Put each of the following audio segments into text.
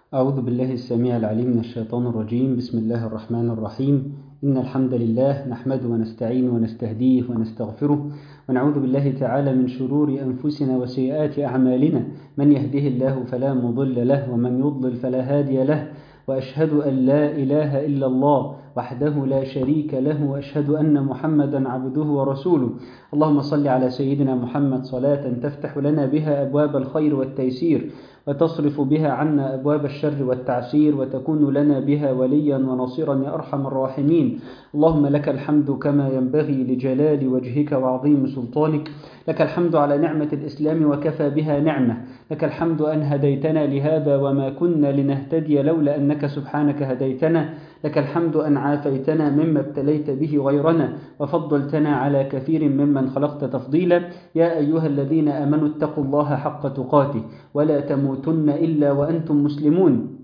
أعوذ بالله السميع العليم من الشيطان الرجيم بسم الله الرحمن الرحيم إن الحمد لله نحمده ونستعين ونستهديه ونستغفره ونعوذ بالله تعالى من شرور أنفسنا وسيئات أعمالنا من يهده الله فلا مضل له ومن يضلل فلا هادي له وأشهد أن لا إله إلا الله وحده لا شريك له وأشهد أن محمدا عبده ورسوله اللهم صل على سيدنا محمد صلاة تفتح لنا بها أبواب الخير والتيسير وتصرف بها عنا أبواب الشر والتعسير وتكون لنا بها وليا ونصيرا يا أرحم الراحمين اللهم لك الحمد كما ينبغي لجلال وجهك وعظيم سلطانك لك الحمد على نعمة الإسلام وكفى بها نعمة لك الحمد أن هديتنا لهذا وما كنا لنهتدي لولا أنك سبحانك هديتنا لك الحمد أن عافيتنا مما ابتليت به غيرنا وفضلتنا على كثير ممن خلقت تفضيلا يا أيها الذين آمنوا اتقوا الله حق تقاته ولا تموتن إلا وأنتم مسلمون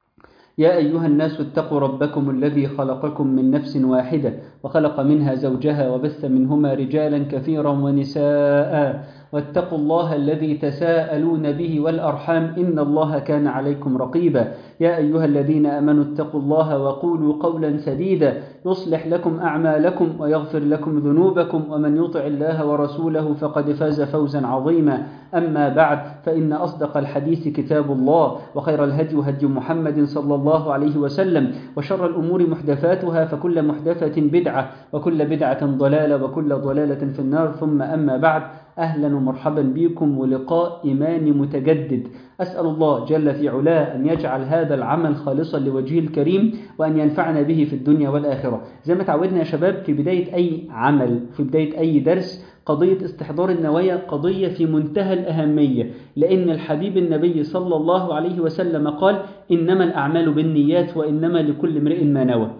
يا أيها الناس اتقوا ربكم الذي خلقكم من نفس واحدة وخلق منها زوجها وبث منهما رجالا كثيرا ونساء واتقوا الله الذي تساءلون به والأرحام إن الله كان عليكم رقيبا يا أيها الذين أمنوا اتقوا الله وقولوا قولا سديدا يصلح لكم أعمالكم ويغفر لكم ذنوبكم ومن يطع الله ورسوله فقد فاز فوزا عظيما أما بعد فإن أصدق الحديث كتاب الله وخير الهدي هدي محمد صلى الله عليه وسلم وشر الأمور محدثاتها فكل محدثة بدعة وكل بدعة ضلالة وكل ضلالة في النار ثم أما بعد أهلا ومرحبا بكم ولقاء إيماني متجدد أسأل الله جل في علاه أن يجعل هذا العمل خالصا لوجهه الكريم وأن ينفعنا به في الدنيا والآخرة زي ما تعودنا يا شباب في بداية أي عمل في بداية أي درس قضية استحضار النوايا قضية في منتهى الأهمية لأن الحبيب النبي صلى الله عليه وسلم قال إنما الأعمال بالنيات وإنما لكل امرئ ما نوى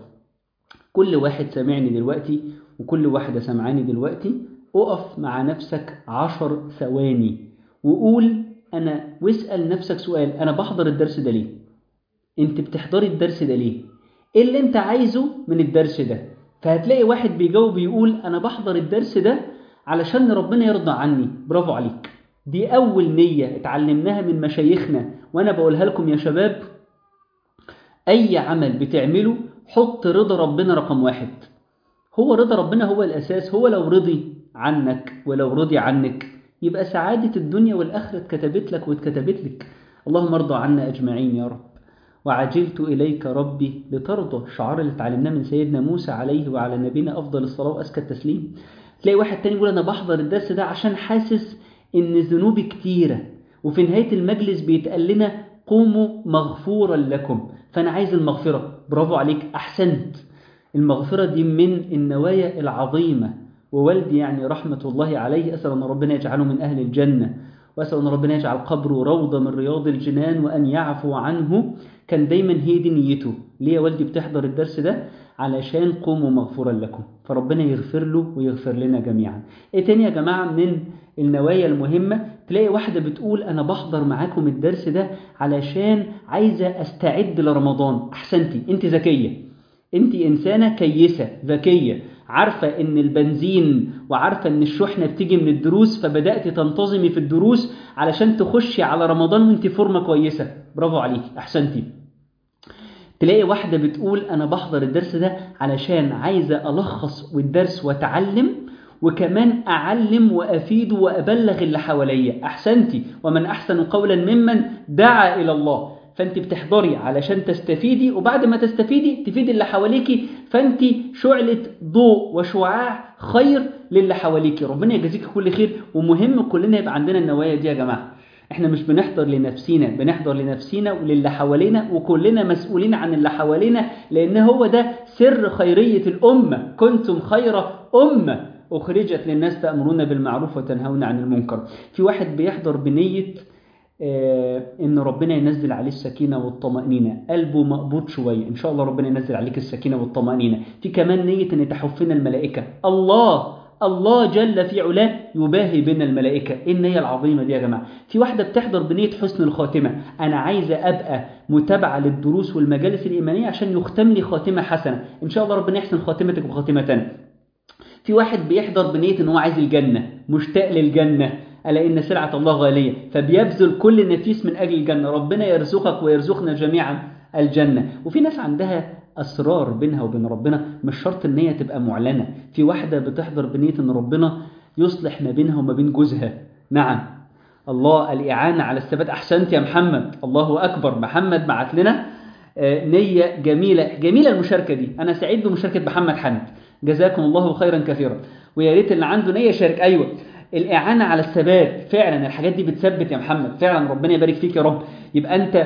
كل واحد سامعني دلوقتي وكل واحدة سمعاني دلوقتي اقف مع نفسك عشر ثواني وقول أنا واسأل نفسك سؤال أنا بحضر الدرس ده ليه أنت بتحضري الدرس ده ليه إيه اللي أنت عايزه من الدرس ده فهتلاقي واحد بيجاوب يقول أنا بحضر الدرس ده علشان ربنا يرضى عني برافو عليك دي أول نية اتعلمناها من مشايخنا وأنا بقولها لكم يا شباب أي عمل بتعمله حط رضا ربنا رقم واحد هو رضا ربنا هو الأساس هو لو رضي عنك ولو رضي عنك يبقى سعادة الدنيا والآخرة اتكتبت لك واتكتبت لك اللهم ارضى عنا أجمعين يا رب وعجلت إليك ربي لترضى الشعار اللي اتعلمناه من سيدنا موسى عليه وعلى نبينا أفضل الصلاة وأزكى التسليم تلاقي واحد تاني يقول أنا بحضر الدرس ده عشان حاسس إن ذنوبي كتيرة وفي نهاية المجلس بيتقال لنا قوموا مغفورا لكم فأنا عايز المغفرة برافو عليك أحسنت المغفرة دي من النوايا العظيمة ووالدي يعني رحمة الله عليه أسأل أن ربنا يجعله من أهل الجنة وأسأل أن ربنا يجعل قبره روضة من رياض الجنان وأن يعفو عنه كان دايما هي دي نيته ليه يا والدي بتحضر الدرس ده علشان قوموا مغفورا لكم فربنا يغفر له ويغفر لنا جميعا ايه تاني يا جماعة من النوايا المهمة تلاقي واحدة بتقول أنا بحضر معاكم الدرس ده علشان عايزة أستعد لرمضان أحسنتي أنت ذكية أنت إنسانة كيسة ذكية عارفة ان البنزين وعارفة ان الشحنة بتيجي من الدروس فبدأت تنتظمي في الدروس علشان تخشي على رمضان وانت فورمة كويسة برافو عليكي احسنتي تلاقي واحدة بتقول انا بحضر الدرس ده علشان عايزة الخص والدرس واتعلم وكمان اعلم وافيد وابلغ اللي حواليا احسنتي ومن احسن قولا ممن دعا الى الله فانت بتحضري علشان تستفيدي وبعد ما تستفيدي تفيدي اللي حواليكي فانت شعلة ضوء وشعاع خير للي حواليكي ربنا يجازيك كل خير ومهم كلنا يبقى عندنا النوايا دي يا جماعة احنا مش بنحضر لنفسينا بنحضر لنفسينا وللي حوالينا وكلنا مسؤولين عن اللي حوالينا لان هو ده سر خيرية الامة كنتم خير امة اخرجت للناس تأمرون بالمعروف وتنهون عن المنكر في واحد بيحضر بنية ان ربنا ينزل عليه السكينه والطمانينه قلبه مقبوض شويه ان شاء الله ربنا ينزل عليك السكينه والطمانينه في كمان نيه ان تحفنا الملائكه الله الله جل في علاه يباهي بين الملائكه ايه النيه العظيمه دي يا جماعه في واحده بتحضر بنيه حسن الخاتمه انا عايزه ابقى متابعه للدروس والمجالس الايمانيه عشان يختم لي خاتمه حسنه ان شاء الله ربنا يحسن خاتمتك وخاتمتنا في واحد بيحضر بنيه ان هو عايز الجنه مشتاق للجنه ألا إن سلعة الله غالية فبيبذل كل نفيس من أجل الجنة ربنا يرزقك ويرزقنا جميعا الجنة وفي ناس عندها أسرار بينها وبين ربنا مش شرط إن هي تبقى معلنة في واحدة بتحضر بنية إن ربنا يصلح ما بينها وما بين جوزها نعم الله الإعانة على الثبات أحسنت يا محمد الله أكبر محمد بعت لنا نية جميلة جميلة المشاركة دي أنا سعيد بمشاركة محمد حمد جزاكم الله خيرا كثيرا ويا ريت اللي عنده نية يشارك أيوة الإعانة على الثبات فعلا الحاجات دي بتثبت يا محمد فعلا ربنا يبارك فيك يا رب يبقى أنت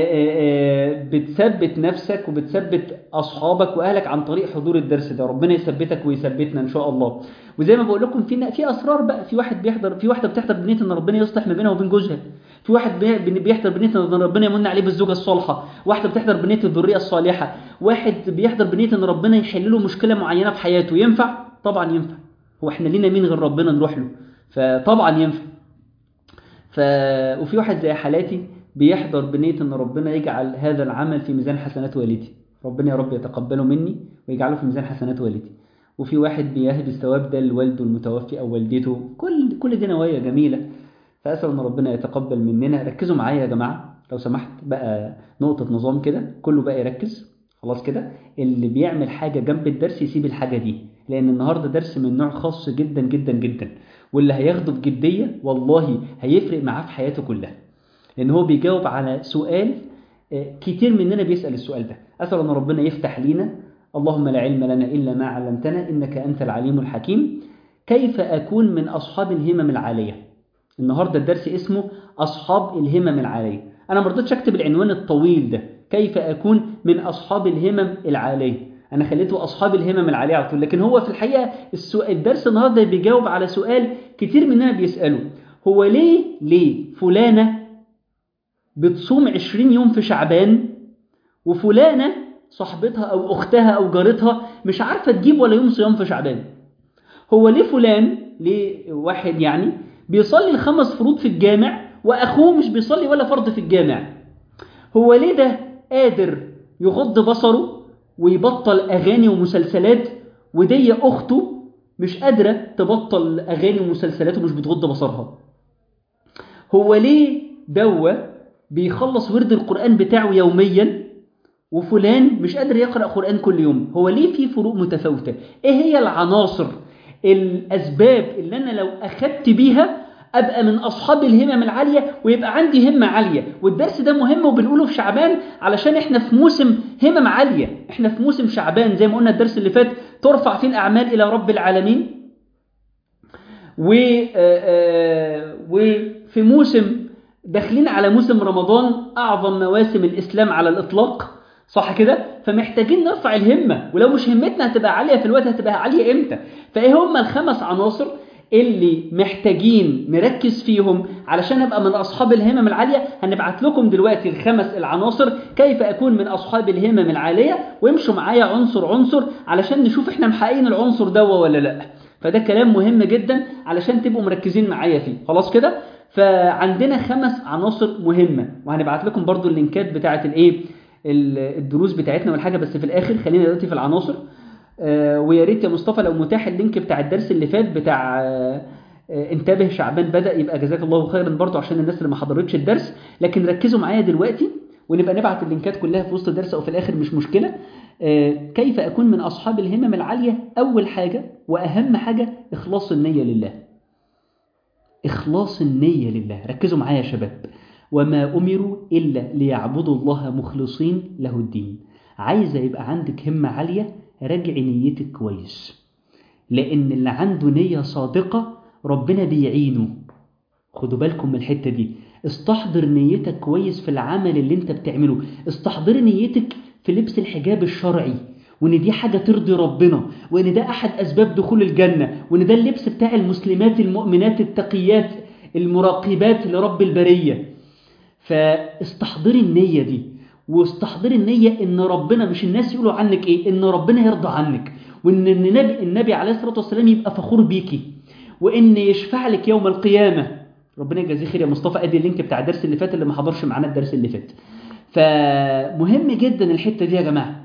بتثبت نفسك وبتثبت أصحابك وأهلك عن طريق حضور الدرس ده ربنا يثبتك ويثبتنا إن شاء الله وزي ما بقول لكم في في أسرار بقى في واحد بيحضر في واحدة بتحضر بنية إن ربنا يصلح ما بينها وبين جوزها في واحد بيحضر بنية إن ربنا يمن عليه بالزوجة الصالحة واحدة بتحضر بنية الذرية الصالحة واحد بيحضر بنية إن ربنا يحل له مشكلة معينة في حياته ينفع طبعا ينفع هو احنا لينا مين غير ربنا نروح له فطبعا ينفع ف... وفي واحد زي حالاتي بيحضر بنية ان ربنا يجعل هذا العمل في ميزان حسنات والدي ربنا يا رب يتقبله مني ويجعله في ميزان حسنات والدي وفي واحد بيهدي الثواب ده لوالده المتوفي او والدته كل كل دي نوايا جميله فاسال ان ربنا يتقبل مننا ركزوا معايا يا جماعه لو سمحت بقى نقطه نظام كده كله بقى يركز خلاص كده اللي بيعمل حاجه جنب الدرس يسيب الحاجه دي لان النهارده درس من نوع خاص جدا جدا جدا واللي هياخده بجديه والله هيفرق معاه في حياته كلها لان هو بيجاوب على سؤال كتير مننا بيسال السؤال ده اسال ان ربنا يفتح لينا اللهم لا علم لنا الا ما علمتنا انك انت العليم الحكيم كيف اكون من اصحاب الهمم العاليه النهارده الدرس اسمه اصحاب الهمم العاليه انا ما رضيتش اكتب العنوان الطويل ده كيف اكون من اصحاب الهمم العاليه انا خليته اصحاب الهمم العاليه على طول لكن هو في الحقيقه السؤال الدرس النهارده بيجاوب على سؤال كتير مننا بيساله هو ليه ليه فلانه بتصوم 20 يوم في شعبان وفلانه صاحبتها او اختها او جارتها مش عارفه تجيب ولا يوم صيام في شعبان هو ليه فلان ليه واحد يعني بيصلي الخمس فروض في الجامع واخوه مش بيصلي ولا فرض في الجامع هو ليه ده قادر يغض بصره ويبطل اغاني ومسلسلات ودي اخته مش قادره تبطل اغاني ومسلسلات ومش بتغض بصرها هو ليه دوا بيخلص ورد القران بتاعه يوميا وفلان مش قادر يقرا قران كل يوم هو ليه في فروق متفاوته ايه هي العناصر الاسباب اللي انا لو اخدت بيها ابقى من اصحاب الهمم العاليه ويبقى عندي همه عاليه والدرس ده مهم وبنقوله في شعبان علشان احنا في موسم همم عاليه احنا في موسم شعبان زي ما قلنا الدرس اللي فات ترفع فيه الاعمال الى رب العالمين و وفي موسم داخلين على موسم رمضان اعظم مواسم الاسلام على الاطلاق صح كده فمحتاجين نرفع الهمه ولو مش همتنا هتبقى عاليه في الوقت هتبقى عاليه امتى فايه هم الخمس عناصر اللي محتاجين نركز فيهم علشان ابقى من اصحاب الهمم العاليه هنبعت لكم دلوقتي الخمس العناصر كيف اكون من اصحاب الهمم العاليه وامشوا معايا عنصر عنصر علشان نشوف احنا محققين العنصر ده ولا لا فده كلام مهم جدا علشان تبقوا مركزين معايا فيه خلاص كده فعندنا خمس عناصر مهمه وهنبعت لكم برضو اللينكات بتاعه الايه الدروس بتاعتنا والحاجه بس في الاخر خلينا دلوقتي في العناصر آه ويا ريت يا مصطفى لو متاح اللينك بتاع الدرس اللي فات بتاع آه انتبه شعبان بدا يبقى جزاك الله خيرا برضه عشان الناس اللي ما حضرتش الدرس لكن ركزوا معايا دلوقتي ونبقى نبعت اللينكات كلها في وسط الدرس او في الاخر مش مشكله آه كيف اكون من اصحاب الهمم العاليه اول حاجه واهم حاجه اخلاص النيه لله اخلاص النيه لله ركزوا معايا يا شباب وما امروا الا ليعبدوا الله مخلصين له الدين عايزه يبقى عندك همه عاليه راجع نيتك كويس لان اللي عنده نيه صادقه ربنا بيعينه خدوا بالكم من الحته دي استحضر نيتك كويس في العمل اللي انت بتعمله استحضر نيتك في لبس الحجاب الشرعي وان دي حاجه ترضي ربنا وان ده احد اسباب دخول الجنه وان ده اللبس بتاع المسلمات المؤمنات التقيات المراقبات لرب البريه فاستحضري النيه دي واستحضري النية ان ربنا مش الناس يقولوا عنك ايه ان ربنا يرضى عنك وان النبي, النبي عليه الصلاة والسلام يبقى فخور بيكي وان يشفع لك يوم القيامة ربنا يجازيه خير يا مصطفى ادي اللينك بتاع الدرس اللي فات اللي ما حضرش معانا الدرس اللي فات فمهم جدا الحتة دي يا جماعة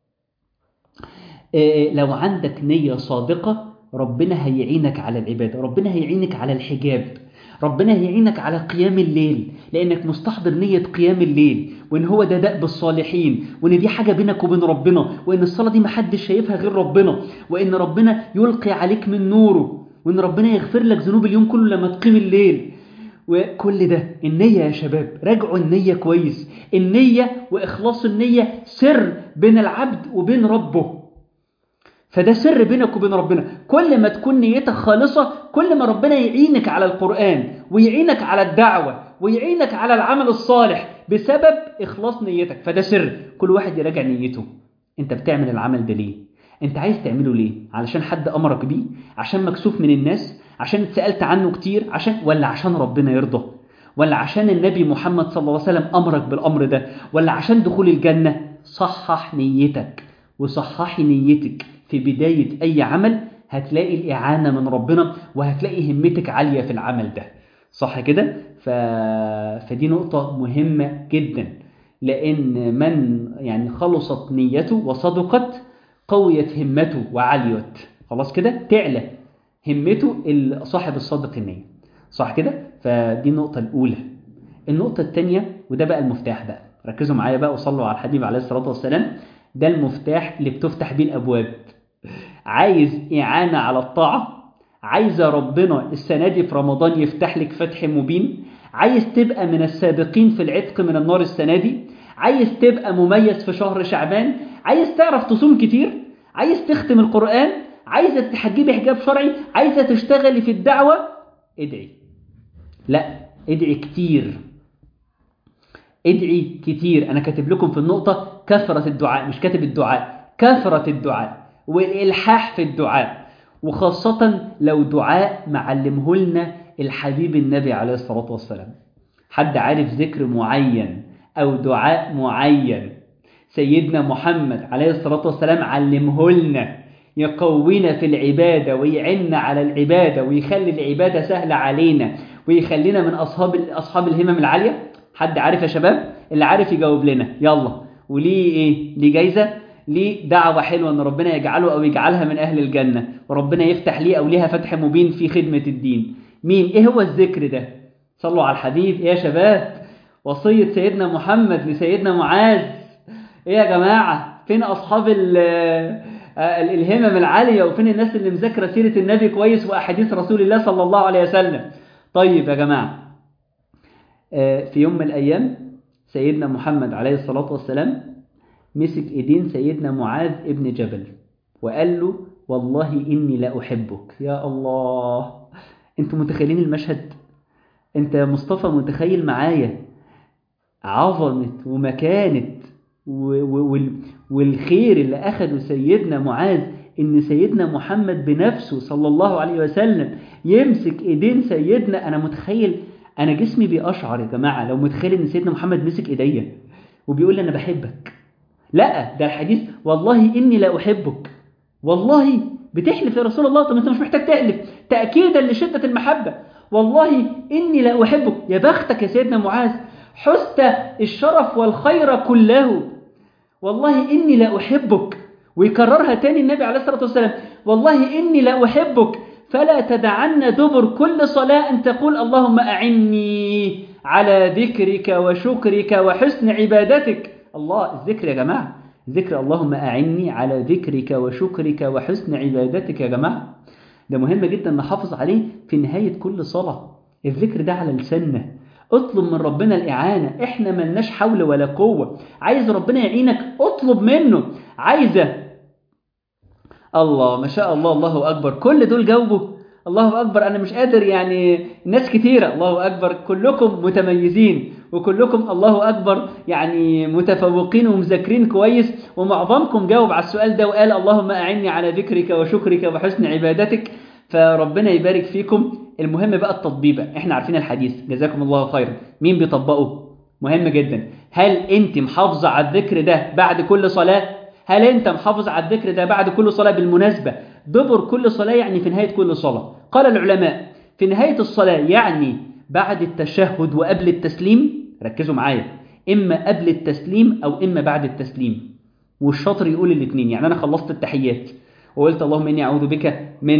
إيه لو عندك نية صادقة ربنا هيعينك على العبادة ربنا هيعينك على الحجاب ربنا هيعينك على قيام الليل لانك مستحضر نيه قيام الليل وان هو ده دأب الصالحين وان دي حاجه بينك وبين ربنا وان الصلاه دي محدش شايفها غير ربنا وان ربنا يلقي عليك من نوره وان ربنا يغفر لك ذنوب اليوم كله لما تقيم الليل وكل ده النية يا شباب راجعوا النية كويس النية وإخلاص النية سر بين العبد وبين ربه فده سر بينك وبين ربنا كل ما تكون نيتك خالصة كل ما ربنا يعينك على القرآن ويعينك على الدعوة ويعينك على العمل الصالح بسبب إخلاص نيتك فده سر كل واحد يراجع نيته انت بتعمل العمل ده ليه انت عايز تعمله ليه علشان حد امرك بيه عشان مكسوف من الناس عشان اتسالت عنه كتير عشان ولا عشان ربنا يرضى ولا عشان النبي محمد صلى الله عليه وسلم امرك بالامر ده ولا عشان دخول الجنه صحح نيتك وصححي نيتك في بدايه اي عمل هتلاقي الاعانه من ربنا وهتلاقي همتك عاليه في العمل ده صح كده ف... فدي نقطه مهمه جدا لان من يعني خلصت نيته وصدقت قويت همته وعليت خلاص كده تعلى همته صاحب الصادق النية صح كده فدي النقطة الأولى النقطة الثانية وده بقى المفتاح بقى ركزوا معايا بقى وصلوا على الحبيب عليه الصلاة والسلام ده المفتاح اللي بتفتح بيه الأبواب عايز إعانة على الطاعة عايزة ربنا السنة دي في رمضان يفتح لك فتح مبين عايز تبقى من السابقين في العتق من النار السنة دي عايز تبقى مميز في شهر شعبان عايز تعرف تصوم كتير عايز تختم القرآن عايزة تحجبي حجاب شرعي عايزة تشتغلي في الدعوة ادعي لا ادعي كتير ادعي كتير انا كاتب لكم في النقطة كثرة الدعاء مش كاتب الدعاء كثرة الدعاء والإلحاح في الدعاء وخاصة لو دعاء معلمه لنا الحبيب النبي عليه الصلاة والسلام حد عارف ذكر معين أو دعاء معين سيدنا محمد عليه الصلاة والسلام علمه لنا يقوينا في العبادة ويعنا على العبادة ويخلي العبادة سهلة علينا ويخلينا من أصحاب أصحاب الهمم العالية حد عارف يا شباب اللي عارف يجاوب لنا يلا وليه إيه ليه جايزة ليه دعوة حلوة أن ربنا يجعله أو يجعلها من أهل الجنة وربنا يفتح ليه أو ليها فتح مبين في خدمة الدين مين إيه هو الذكر ده صلوا على الحبيب يا شباب وصية سيدنا محمد لسيدنا معاذ ايه يا جماعة فين اصحاب الهمم العالية وفين الناس اللي مذاكرة سيرة النبي كويس واحاديث رسول الله صلى الله عليه وسلم طيب يا جماعة في يوم من الايام سيدنا محمد عليه الصلاة والسلام مسك ايدين سيدنا معاذ ابن جبل وقال له والله اني لا احبك يا الله انتوا متخيلين المشهد انت يا مصطفى متخيل معايا عظمة ومكانة والخير اللي أخده سيدنا معاذ إن سيدنا محمد بنفسه صلى الله عليه وسلم يمسك إيدين سيدنا أنا متخيل أنا جسمي بيقشعر يا جماعة لو متخيل إن سيدنا محمد مسك إيديا وبيقول لي أنا بحبك لا ده الحديث والله إني لا أحبك والله بتحلف يا رسول الله طب أنت مش محتاج تحلف تأكيدا لشدة المحبة والله إني لا أحبك يا بختك يا سيدنا معاذ حست الشرف والخير كله والله إني لا أحبك ويكررها تاني النبي عليه الصلاة والسلام والله إني لا أحبك فلا تدعن دبر كل صلاة أن تقول اللهم أعني على ذكرك وشكرك وحسن عبادتك الله الذكر يا جماعة ذكر اللهم أعني على ذكرك وشكرك وحسن عبادتك يا جماعة ده مهم جدا نحافظ عليه في نهاية كل صلاة الذكر ده على لساننا اطلب من ربنا الإعانة احنا ملناش حول ولا قوة عايز ربنا يعينك اطلب منه عايزة الله ما شاء الله الله أكبر كل دول جاوبوا الله أكبر أنا مش قادر يعني ناس كتيرة الله أكبر كلكم متميزين وكلكم الله أكبر يعني متفوقين ومذاكرين كويس ومعظمكم جاوب على السؤال ده وقال اللهم أعني على ذكرك وشكرك وحسن عبادتك فربنا يبارك فيكم المهم بقى التطبيق احنا عارفين الحديث جزاكم الله خيرا مين بيطبقه مهم جدا هل انت محافظة على الذكر ده بعد كل صلاة هل انت محافظ على الذكر ده بعد كل صلاة بالمناسبة دبر كل صلاة يعني في نهاية كل صلاة قال العلماء في نهاية الصلاة يعني بعد التشهد وقبل التسليم ركزوا معايا إما قبل التسليم أو إما بعد التسليم والشاطر يقول الاثنين يعني أنا خلصت التحيات وقلت اللهم إني أعوذ بك من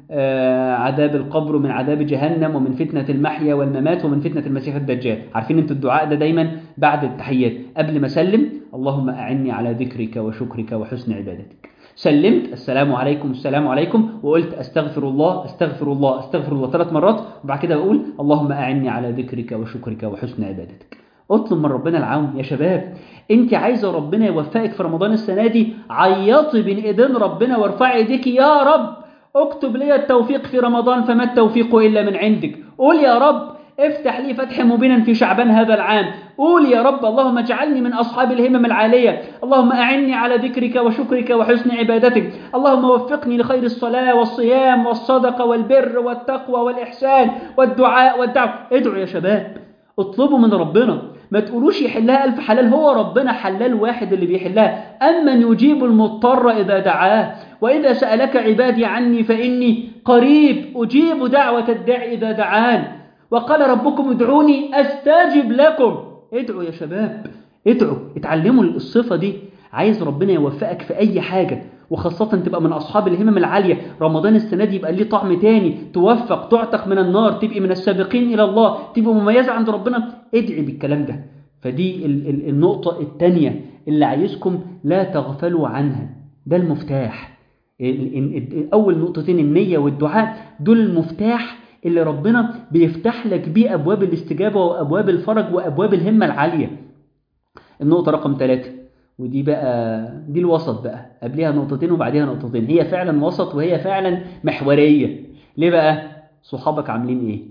آه عذاب القبر ومن عذاب جهنم ومن فتنة المحيا والممات ومن فتنة المسيح الدجال عارفين انتوا الدعاء ده دايما بعد التحيات قبل ما اسلم اللهم أعني على ذكرك وشكرك وحسن عبادتك سلمت السلام عليكم السلام عليكم وقلت استغفر الله استغفر الله استغفر الله ثلاث مرات وبعد كده بقول اللهم أعني على ذكرك وشكرك وحسن عبادتك اطلب من ربنا العون يا شباب انت عايزه ربنا يوفقك في رمضان السنه دي عيطي بين ايدين ربنا وارفعي ايديك يا رب اكتب لي التوفيق في رمضان فما التوفيق الا من عندك قول يا رب افتح لي فتح مبينا في شعبان هذا العام قول يا رب اللهم اجعلني من أصحاب الهمم العالية اللهم أعني على ذكرك وشكرك وحسن عبادتك اللهم وفقني لخير الصلاة والصيام والصدقة والبر والتقوى والإحسان والدعاء والدعوة ادعوا يا شباب اطلبوا من ربنا ما تقولوش يحلها ألف حلال هو ربنا حلال واحد اللي بيحلها أمن يجيب المضطر إذا دعاه وإذا سألك عبادي عني فإني قريب أجيب دعوة الداعي إذا دعان وقال ربكم ادعوني أستجب لكم ادعوا يا شباب ادعوا اتعلموا الصفة دي عايز ربنا يوفقك في أي حاجة وخاصة تبقى من أصحاب الهمم العالية رمضان السنة دي يبقى ليه طعم تاني توفق تعتق من النار تبقي من السابقين إلى الله تبقى مميزة عند ربنا ادعي بالكلام ده فدي النقطة التانية اللي عايزكم لا تغفلوا عنها ده المفتاح أول نقطتين النية والدعاء دول المفتاح اللي ربنا بيفتح لك بيه أبواب الاستجابة وأبواب الفرج وأبواب الهمة العالية النقطة رقم ثلاثة ودي بقى دي الوسط بقى قبلها نقطتين وبعدها نقطتين هي فعلا وسط وهي فعلا محورية ليه بقى صحابك عاملين ايه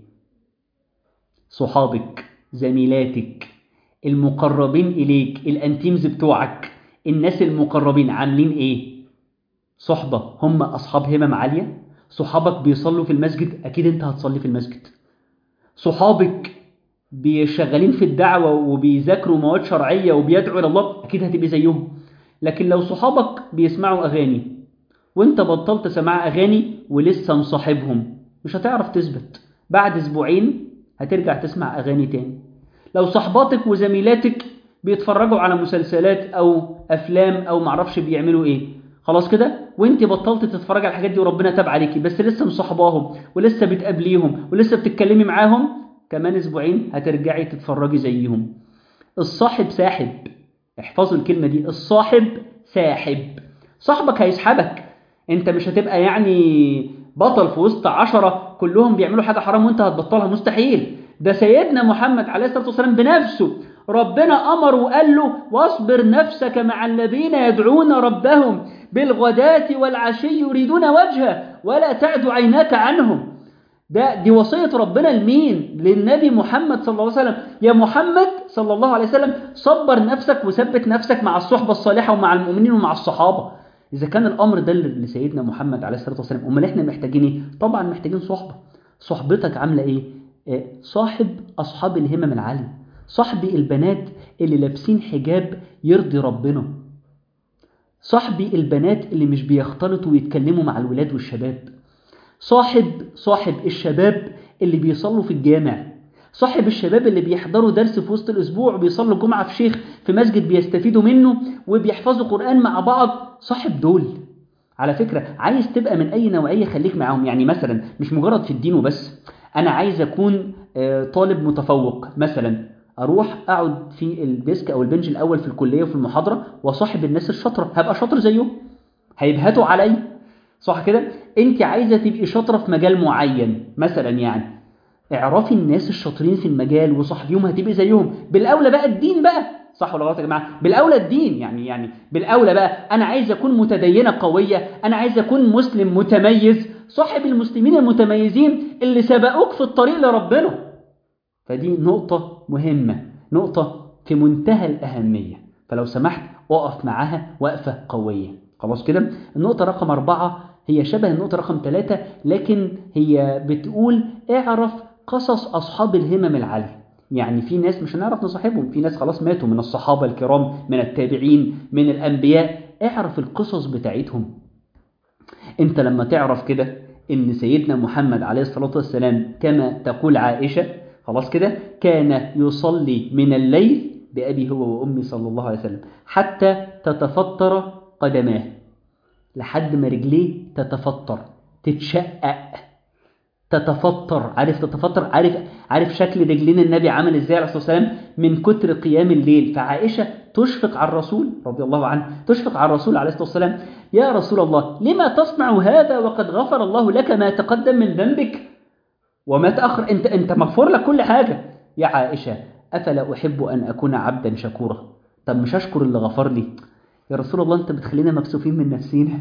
صحابك زميلاتك المقربين إليك الأنتيمز بتوعك الناس المقربين عاملين ايه صحبة هم أصحاب همم عالية صحابك بيصلوا في المسجد أكيد أنت هتصلي في المسجد صحابك بيشغلين في الدعوة وبيذاكروا مواد شرعية وبيدعوا إلى الله أكيد هتبقى زيهم لكن لو صحابك بيسمعوا أغاني وانت بطلت سماع أغاني ولسه مصاحبهم مش هتعرف تثبت بعد أسبوعين هترجع تسمع أغاني تاني لو صحباتك وزميلاتك بيتفرجوا على مسلسلات أو أفلام أو معرفش بيعملوا إيه خلاص كده وانت بطلت تتفرج على الحاجات دي وربنا تاب عليكي بس لسه مصاحباهم ولسه بتقابليهم ولسه بتتكلمي معاهم كمان اسبوعين هترجعي تتفرجي زيهم الصاحب ساحب احفظوا الكلمة دي الصاحب ساحب صاحبك هيسحبك انت مش هتبقى يعني بطل في وسط عشرة كلهم بيعملوا حاجة حرام وانت هتبطلها مستحيل ده سيدنا محمد عليه الصلاة والسلام بنفسه ربنا أمر وقال له واصبر نفسك مع الذين يدعون ربهم بالغداة والعشي يريدون وجهه ولا تعد عيناك عنهم ده دي وصية ربنا لمين للنبي محمد صلى الله عليه وسلم يا محمد صلى الله عليه وسلم صبر نفسك وثبت نفسك مع الصحبة الصالحة ومع المؤمنين ومع الصحابة إذا كان الأمر ده لسيدنا محمد عليه الصلاة والسلام أمال إحنا محتاجين إيه؟ طبعا محتاجين صحبة صحبتك عاملة إيه؟ صاحب أصحاب الهمم العالية صاحبي البنات اللي لابسين حجاب يرضي ربنا صاحبي البنات اللي مش بيختلطوا ويتكلموا مع الولاد والشباب صاحب صاحب الشباب اللي بيصلوا في الجامع صاحب الشباب اللي بيحضروا درس في وسط الأسبوع وبيصلوا جمعة في شيخ في مسجد بيستفيدوا منه وبيحفظوا قرآن مع بعض صاحب دول على فكرة عايز تبقى من أي نوعية خليك معاهم يعني مثلا مش مجرد في الدين وبس أنا عايز أكون طالب متفوق مثلا اروح اقعد في الديسك او البنج الاول في الكليه وفي المحاضره واصاحب الناس الشاطره هبقى شاطر زيهم هيبهتوا عليا صح كده انت عايزه تبقي شاطره في مجال معين مثلا يعني اعرفي الناس الشاطرين في المجال وصاحبيهم هتبقي زيهم بالاولى بقى الدين بقى صح ولا غلط يا جماعه بالاولى الدين يعني يعني بالاولى بقى انا عايز اكون متدينه قويه انا عايز اكون مسلم متميز صاحب المسلمين المتميزين اللي سبقوك في الطريق لربنا فدي نقطة مهمة نقطة في منتهى الأهمية فلو سمحت وقف معاها وقفة قوية خلاص كده النقطة رقم أربعة هي شبه النقطة رقم ثلاثة لكن هي بتقول اعرف قصص أصحاب الهمم العالية يعني في ناس مش هنعرف نصاحبهم في ناس خلاص ماتوا من الصحابة الكرام من التابعين من الأنبياء اعرف القصص بتاعتهم انت لما تعرف كده ان سيدنا محمد عليه الصلاة والسلام كما تقول عائشة خلاص كده كان يصلي من الليل بأبي هو وأمي صلى الله عليه وسلم حتى تتفطر قدماه لحد ما رجليه تتفطر تتشقق تتفطر عارف تتفطر عارف عارف شكل رجلين النبي عامل ازاي عليه الصلاه والسلام من كتر قيام الليل فعائشه تشفق على الرسول رضي الله عنه تشفق على الرسول عليه الصلاه والسلام يا رسول الله لما تصنع هذا وقد غفر الله لك ما تقدم من ذنبك وما تاخر انت انت مغفور لك كل حاجه يا عائشه افلا احب ان اكون عبدا شكورا طب مش اشكر اللي غفر لي يا رسول الله انت بتخلينا مكسوفين من نفسينا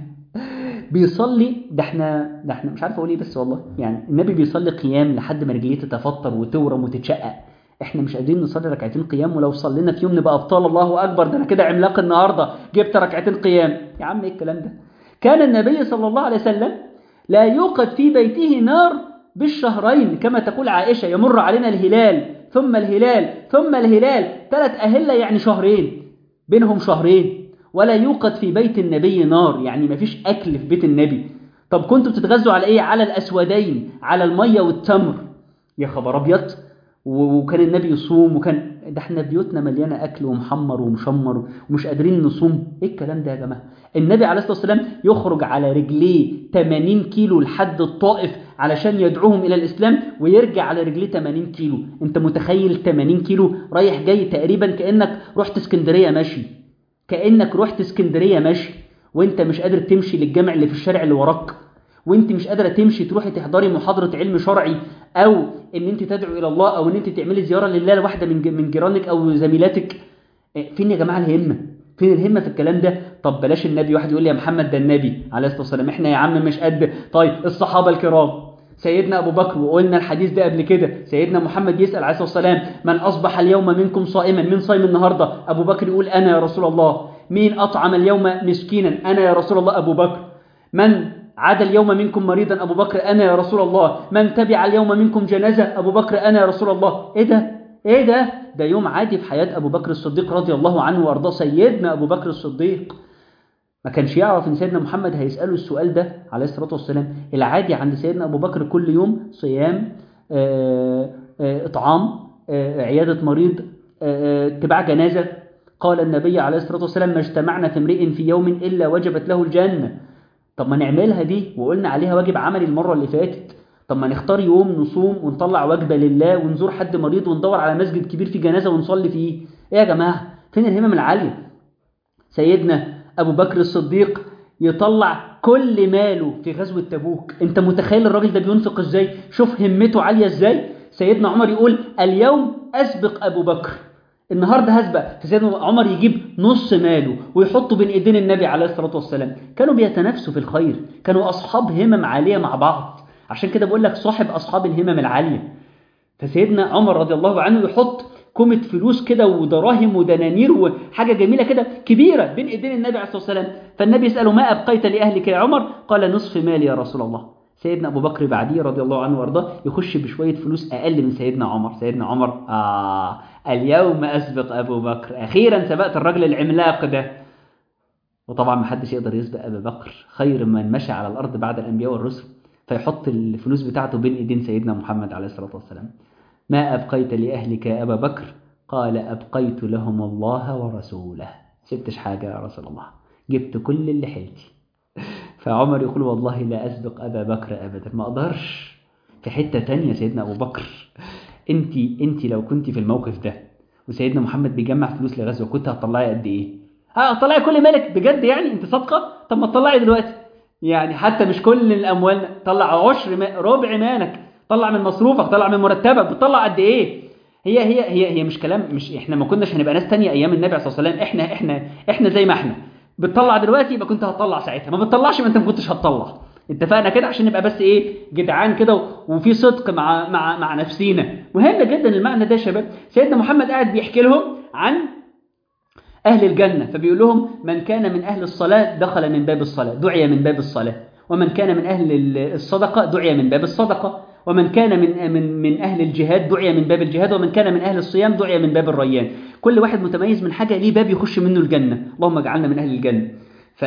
بيصلي ده احنا ده احنا مش عارف اقول ايه بس والله يعني النبي بيصلي قيام لحد ما رجليه تتفطر وتورم وتتشقق احنا مش قادرين نصلي ركعتين قيام ولو صلينا في يوم نبقى ابطال الله اكبر ده انا كده عملاق النهارده جبت ركعتين قيام يا عم ايه الكلام ده كان النبي صلى الله عليه وسلم لا يوقد في بيته نار بالشهرين كما تقول عائشه يمر علينا الهلال ثم الهلال ثم الهلال ثلاث اهله يعني شهرين بينهم شهرين ولا يوقد في بيت النبي نار يعني مفيش أكل في بيت النبي طب كنتوا بتتغذوا على إيه على الأسودين على المية والتمر يا خبر أبيض وكان النبي يصوم وكان ده احنا بيوتنا مليانة أكل ومحمر ومشمر ومش قادرين نصوم إيه الكلام ده يا جماعة النبي عليه الصلاة والسلام يخرج على رجليه 80 كيلو لحد الطائف علشان يدعوهم إلى الإسلام ويرجع على رجليه 80 كيلو أنت متخيل 80 كيلو رايح جاي تقريبا كأنك رحت اسكندرية ماشي كأنك رحت اسكندرية ماشي وانت مش قادر تمشي للجامع اللي في الشارع اللي وراك وانت مش قادرة تمشي تروحي تحضري محاضرة علم شرعي او ان انت تدعو الى الله او ان انت تعملي زيارة لله لواحدة من من جيرانك او زميلاتك فين يا جماعة الهمة فين الهمة في الكلام ده طب بلاش النبي واحد يقول لي يا محمد ده النبي عليه الصلاة والسلام احنا يا عم مش قد طيب الصحابة الكرام سيدنا أبو بكر وقلنا الحديث ده قبل كده سيدنا محمد يسأل عليه الصلاة والسلام من أصبح اليوم منكم صائما من صايم النهاردة أبو بكر يقول أنا يا رسول الله مين أطعم اليوم مسكينا أنا يا رسول الله أبو بكر من عاد اليوم منكم مريضا أبو بكر أنا يا رسول الله من تبع اليوم منكم جنازة أبو بكر أنا يا رسول الله إيه ده إيه ده ده يوم عادي في حياة أبو بكر الصديق رضي الله عنه وأرضاه سيدنا أبو بكر الصديق ما كانش يعرف ان سيدنا محمد هيسأله السؤال ده عليه الصلاة والسلام العادي عند سيدنا أبو بكر كل يوم صيام آآ آآ إطعام عيادة مريض اتباع جنازة قال النبي عليه الصلاة والسلام ما اجتمعنا في امرئ في يوم إلا وجبت له الجنة طب ما نعملها دي وقلنا عليها واجب عملي المرة اللي فاتت طب ما نختار يوم نصوم ونطلع وجبة لله ونزور حد مريض وندور على مسجد كبير في جنازة ونصلي فيه ايه يا جماعة فين الهمم العالية سيدنا أبو بكر الصديق يطلع كل ماله في غزوة تبوك انت متخيل الراجل ده بينفق ازاي شوف همته عالية ازاي سيدنا عمر يقول اليوم أسبق أبو بكر النهاردة هسبق فسيدنا عمر يجيب نص ماله ويحطه بين ايدين النبي عليه الصلاة والسلام كانوا بيتنافسوا في الخير كانوا أصحاب همم عالية مع بعض عشان كده بقول لك صاحب أصحاب الهمم العالية فسيدنا عمر رضي الله عنه يحط كومة فلوس كده ودراهم ودنانير وحاجة جميلة كده كبيرة بين ايدين النبي عليه الصلاة والسلام فالنبي يسأله ما أبقيت لأهلك يا عمر قال نصف مالي يا رسول الله سيدنا أبو بكر بعديه رضي الله عنه وارضاه يخش بشوية فلوس أقل من سيدنا عمر سيدنا عمر آه اليوم أسبق أبو بكر أخيرا سبقت الرجل العملاق ده وطبعا ما حدش يقدر يسبق أبو بكر خير من مشى على الأرض بعد الأنبياء والرسل فيحط الفلوس بتاعته بين ايدين سيدنا محمد عليه الصلاة والسلام ما أبقيت لأهلك يا أبا بكر قال أبقيت لهم الله ورسوله سبتش حاجة يا رسول الله جبت كل اللي حيلتي فعمر يقول والله لا أسبق أبا بكر أبدا ما أقدرش في حتة تانية سيدنا أبو بكر انت انت لو كنت في الموقف ده وسيدنا محمد بيجمع فلوس لغزوة كنت هتطلعي قد ايه اه هتطلعي كل مالك بجد يعني انت صادقة طب ما تطلعي دلوقتي يعني حتى مش كل الاموال طلع عشر ما ربع مالك طلع من مصروفك طلع من مرتبك بتطلع قد ايه هي هي هي هي مش كلام مش احنا ما كناش هنبقى ناس تانية ايام النبي صلى الله عليه وسلم احنا احنا احنا زي ما احنا بتطلع دلوقتي يبقى كنت هتطلع ساعتها ما بتطلعش ما انت ما كنتش هتطلع اتفقنا كده عشان نبقى بس ايه جدعان كده وفي صدق مع مع مع نفسينا مهم جدا المعنى ده يا شباب سيدنا محمد قاعد بيحكي لهم عن أهل الجنة فبيقول لهم من كان من أهل الصلاة دخل من باب الصلاة دعي من باب الصلاة ومن كان من أهل الصدقة دعي من باب الصدقة ومن كان من من من أهل الجهاد دعي من باب الجهاد ومن كان من أهل الصيام دعي من باب الريان كل واحد متميز من حاجة ليه باب يخش منه الجنة اللهم اجعلنا من أهل الجنة ف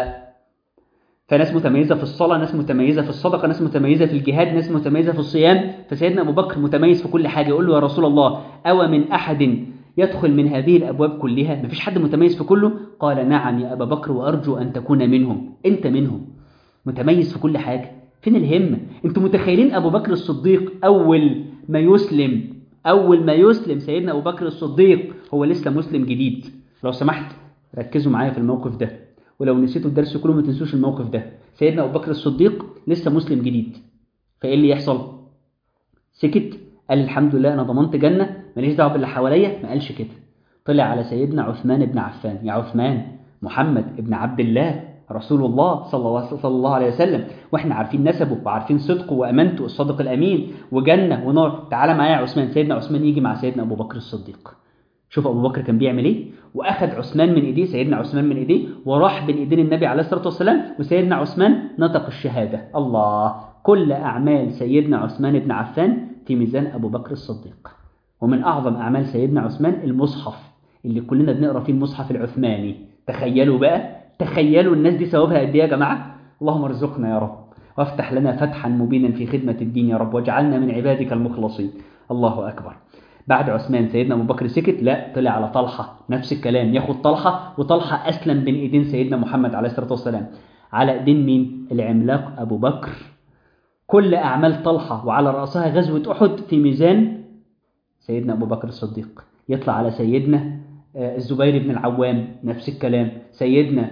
فناس متميزة في الصلاة ناس متميزة في الصدقة ناس متميزة في الجهاد ناس متميزة في الصيام فسيدنا أبو بكر متميز في كل حاجة يقول له يا رسول الله أو من أحد يدخل من هذه الأبواب كلها مفيش حد متميز في كله قال نعم يا أبا بكر وأرجو أن تكون منهم أنت منهم متميز في كل حاجة فين الهمة انتوا متخيلين ابو بكر الصديق اول ما يسلم اول ما يسلم سيدنا ابو بكر الصديق هو لسه مسلم جديد لو سمحت ركزوا معايا في الموقف ده ولو نسيتوا الدرس كله ما تنسوش الموقف ده سيدنا ابو بكر الصديق لسه مسلم جديد فايه اللي يحصل سكت قال الحمد لله انا ضمنت جنه ماليش دعوه باللي حواليا ما قالش كده طلع على سيدنا عثمان بن عفان يا عثمان محمد ابن عبد الله رسول الله صلى الله, صلى الله عليه وسلم واحنا عارفين نسبه وعارفين صدقه وامانته الصادق الامين وجنه ونار تعالى معايا يا عثمان سيدنا عثمان يجي مع سيدنا ابو بكر الصديق شوف ابو بكر كان بيعمل ايه واخذ عثمان من ايديه سيدنا عثمان من ايديه وراح بين ايدين النبي عليه الصلاه والسلام وسيدنا عثمان نطق الشهاده الله كل اعمال سيدنا عثمان بن عفان في ميزان ابو بكر الصديق ومن اعظم اعمال سيدنا عثمان المصحف اللي كلنا بنقرا فيه المصحف العثماني تخيلوا بقى تخيلوا الناس دي ثوابها قد ايه يا جماعه اللهم ارزقنا يا رب وافتح لنا فتحا مبينا في خدمه الدين يا رب واجعلنا من عبادك المخلصين الله اكبر بعد عثمان سيدنا ابو بكر سكت لا طلع على طلحه نفس الكلام ياخد طلحه وطلحه اسلم بين ايدين سيدنا محمد عليه الصلاه والسلام على ايدين مين العملاق ابو بكر كل اعمال طلحه وعلى راسها غزوه احد في ميزان سيدنا ابو بكر الصديق يطلع على سيدنا الزبير بن العوام نفس الكلام سيدنا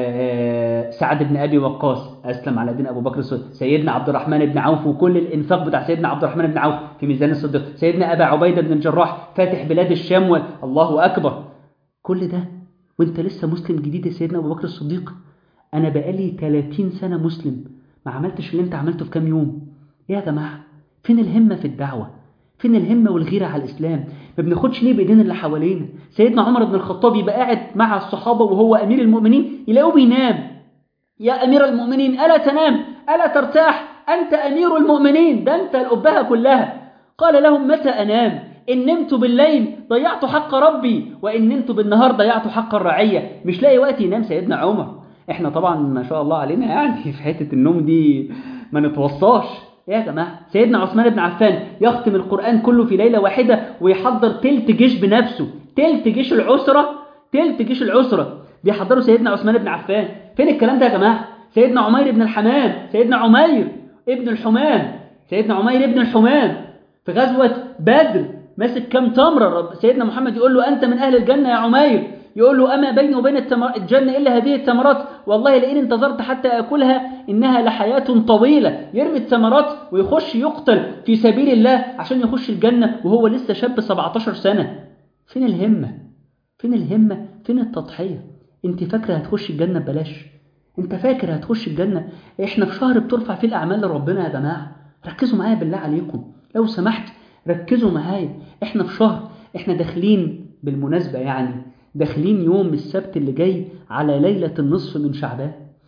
سعد بن ابي وقاص اسلم على دين ابو بكر الصديق سيدنا عبد الرحمن بن عوف وكل الانفاق بتاع سيدنا عبد الرحمن بن عوف في ميزان الصديق سيدنا ابا عبيده بن الجراح فاتح بلاد الشام الله اكبر كل ده وانت لسه مسلم جديد يا سيدنا ابو بكر الصديق انا بقالي 30 سنه مسلم ما عملتش اللي انت عملته في كام يوم يا جماعه فين الهمه في الدعوه فين الهمة والغيرة على الإسلام ما بناخدش ليه بإيدين اللي حوالينا سيدنا عمر بن الخطاب يبقى قاعد مع الصحابة وهو أمير المؤمنين يلاقوه بينام يا أمير المؤمنين ألا تنام ألا ترتاح أنت أمير المؤمنين ده أنت الأبهة كلها قال لهم متى أنام إن نمت بالليل ضيعت حق ربي وإن نمت بالنهار ضيعت حق الرعية مش لاقي وقت ينام سيدنا عمر احنا طبعا ما شاء الله علينا يعني في حتة النوم دي ما نتوصاش يا جماعة سيدنا عثمان بن عفان يختم القرآن كله في ليلة واحدة ويحضر تلت جيش بنفسه تلت جيش العسرة تلت جيش العسرة بيحضروا سيدنا عثمان بن عفان فين الكلام ده يا جماعة سيدنا عمير بن الحمام سيدنا عمير ابن الحمام سيدنا عمير ابن الحمام في غزوة بدر ماسك كام تمرة سيدنا محمد يقول له أنت من أهل الجنة يا عمير يقول له أما بيني وبين الجنة إلا هذه التمرات والله لئن انتظرت حتى أكلها إنها لحياة طويلة يرمي التمرات ويخش يقتل في سبيل الله عشان يخش الجنة وهو لسه شاب 17 سنة فين الهمة فين الهمة فين التضحية انت فاكرة هتخش الجنة ببلاش انت فاكر هتخش الجنة احنا في شهر بترفع فيه الأعمال لربنا يا جماعة ركزوا معايا بالله عليكم لو سمحت ركزوا معايا احنا في شهر احنا داخلين بالمناسبة يعني داخلين يوم السبت اللي جاي على ليلة النصف من شعبان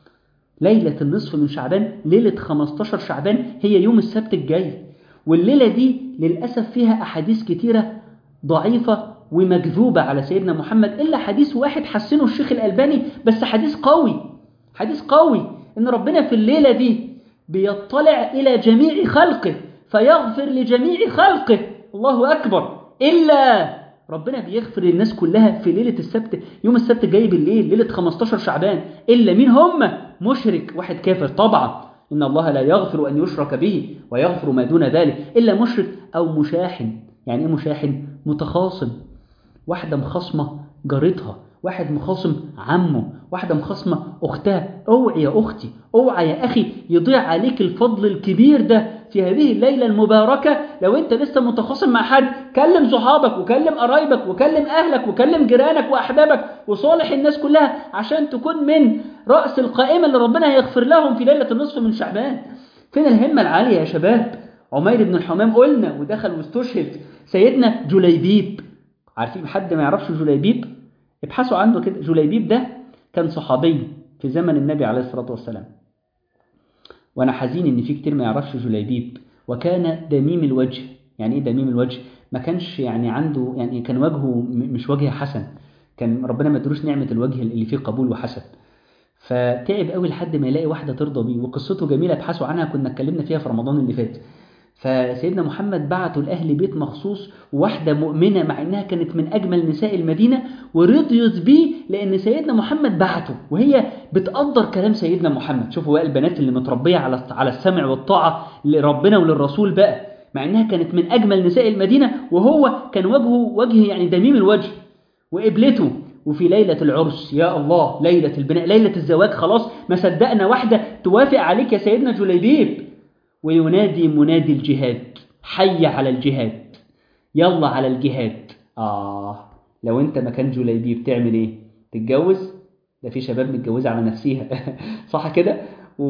ليلة النصف من شعبان ليلة 15 شعبان هي يوم السبت الجاي والليلة دي للأسف فيها أحاديث كتيرة ضعيفة ومكذوبة على سيدنا محمد إلا حديث واحد حسنه الشيخ الألباني بس حديث قوي حديث قوي إن ربنا في الليلة دي بيطلع إلى جميع خلقه فيغفر لجميع خلقه الله أكبر إلا ربنا بيغفر للناس كلها في ليلة السبت يوم السبت جاي بالليل ليلة 15 شعبان إلا مين هم مشرك واحد كافر طبعا إن الله لا يغفر أن يشرك به ويغفر ما دون ذلك إلا مشرك أو مشاحن يعني إيه مشاحن متخاصم واحدة مخاصمة جارتها واحد مخاصم عمه واحدة مخاصمة أختها اوعي يا أختي اوعي يا أخي يضيع عليك الفضل الكبير ده في هذه الليلة المباركة لو أنت لسه متخاصم مع حد كلم صحابك وكلم قرايبك وكلم أهلك وكلم جيرانك وأحبابك وصالح الناس كلها عشان تكون من رأس القائمة اللي ربنا هيغفر لهم في ليلة النصف من شعبان فين الهمة العالية يا شباب عمير بن الحمام قلنا ودخل واستشهد سيدنا جليبيب عارفين حد ما يعرفش جليبيب ابحثوا عنه كده جليبيب ده كان صحابي في زمن النبي عليه الصلاة والسلام وانا حزين ان في كتير ما يعرفش جليبيب وكان دميم الوجه يعني ايه دميم الوجه ما كانش يعني عنده يعني كان وجهه مش وجه حسن كان ربنا ما ادروش نعمه الوجه اللي فيه قبول وحسن فتعب قوي لحد ما يلاقي واحده ترضى بيه وقصته جميله ابحثوا عنها كنا اتكلمنا فيها في رمضان اللي فات فسيدنا محمد بعته لأهل بيت مخصوص واحدة مؤمنة مع إنها كانت من أجمل نساء المدينة ورضيت بيه لأن سيدنا محمد بعته وهي بتقدر كلام سيدنا محمد شوفوا بقى البنات اللي متربية على على السمع والطاعة لربنا وللرسول بقى مع إنها كانت من أجمل نساء المدينة وهو كان وجهه وجه يعني دميم الوجه وقبلته وفي ليلة العرس يا الله ليلة البناء ليلة الزواج خلاص ما صدقنا واحدة توافق عليك يا سيدنا جليبيب وينادي منادي الجهاد حي على الجهاد يلا على الجهاد آه لو أنت مكان جليبيب تعمل إيه؟ تتجوز؟ ده في شباب متجوزة على نفسيها صح كده؟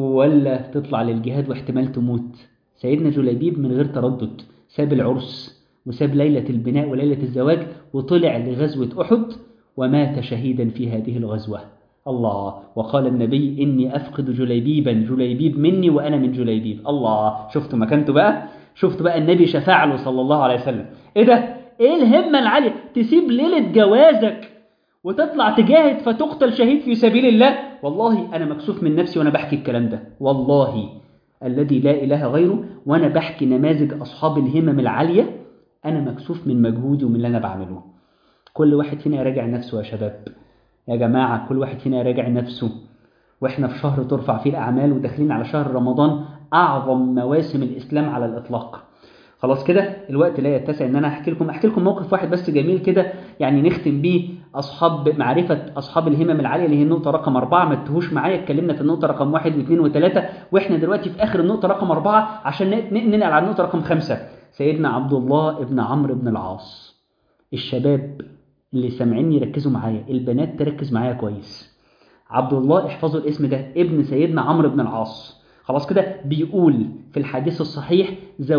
ولا تطلع للجهاد واحتمال تموت سيدنا جليبيب من غير تردد ساب العرس وساب ليلة البناء وليلة الزواج وطلع لغزوة أحد ومات شهيدا في هذه الغزوة الله وقال النبي إني أفقد جليبيبا جليبيب مني وأنا من جليبيب الله شفتوا مكانته بقى شفتوا بقى النبي شفع له صلى الله عليه وسلم إيه ده إيه الهمة العالية تسيب ليلة جوازك وتطلع تجاهد فتقتل شهيد في سبيل الله والله أنا مكسوف من نفسي وأنا بحكي الكلام ده والله الذي لا إله غيره وأنا بحكي نماذج أصحاب الهمم العالية أنا مكسوف من مجهودي ومن اللي أنا بعمله كل واحد فينا يراجع نفسه يا شباب يا جماعة كل واحد فينا يراجع نفسه وإحنا في شهر ترفع فيه الأعمال وداخلين على شهر رمضان أعظم مواسم الإسلام على الإطلاق خلاص كده الوقت لا يتسع ان انا احكي لكم احكي لكم موقف واحد بس جميل كده يعني نختم بيه اصحاب معرفه اصحاب الهمم العاليه اللي هي النقطه رقم أربعة ما تتهوش معايا اتكلمنا في النقطه رقم واحد واثنين وثلاثه واحنا دلوقتي في اخر النقطه رقم أربعة عشان ننقل على النقطه رقم خمسة سيدنا عبد الله ابن عمرو بن العاص الشباب اللي سامعيني يركزوا معايا البنات تركز معايا كويس عبد الله احفظوا الاسم ده ابن سيدنا عمرو بن العاص خلاص كده بيقول في الحديث الصحيح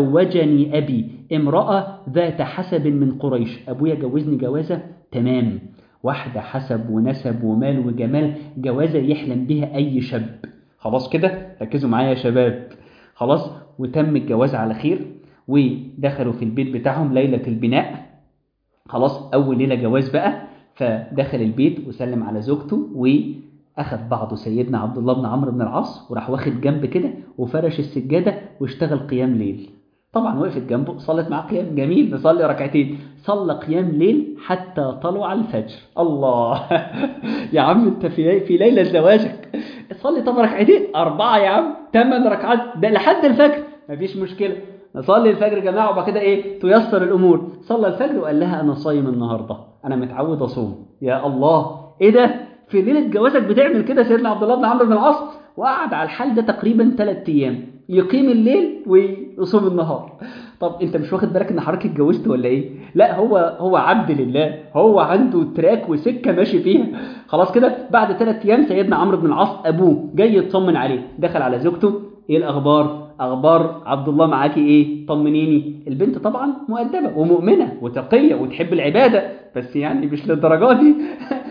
زوجني أبي امرأة ذات حسب من قريش أبويا جوزني جوازة تمام واحدة حسب ونسب ومال وجمال جوازة يحلم بها أي شاب خلاص كده ركزوا معايا يا شباب خلاص وتم الجواز على خير ودخلوا في البيت بتاعهم ليلة البناء خلاص أول ليلة جواز بقى فدخل البيت وسلم على زوجته و أخذ بعضه سيدنا عبد الله بن عمرو بن العاص وراح واخد جنب كده وفرش السجادة واشتغل قيام ليل طبعا وقفت جنبه صلت معاه قيام جميل بصلي ركعتين صلى قيام ليل حتى طلع الفجر الله يا عم انت في في ليلة زواجك صلي طب ركعتين أربعة يا عم ثمان ركعات ده لحد الفجر مفيش مشكلة نصلي الفجر يا جماعة وبعد كده ايه تيسر الأمور صلى الفجر وقال لها أنا صايم النهاردة أنا متعود أصوم يا الله ايه ده في ليلة جوازك بتعمل كده سيدنا عبد الله بن عمرو بن العاص وقعد على الحال ده تقريبا ثلاث ايام يقيم الليل ويصوم النهار طب انت مش واخد بالك ان حضرتك اتجوزت ولا ايه لا هو هو عبد لله هو عنده تراك وسكه ماشي فيها خلاص كده بعد ثلاث ايام سيدنا عمرو بن العاص ابوه جاي يطمن عليه دخل على زوجته ايه الاخبار اخبار عبد الله معاكي ايه طمنيني البنت طبعا مؤدبه ومؤمنه وتقيه وتحب العباده بس يعني مش للدرجه دي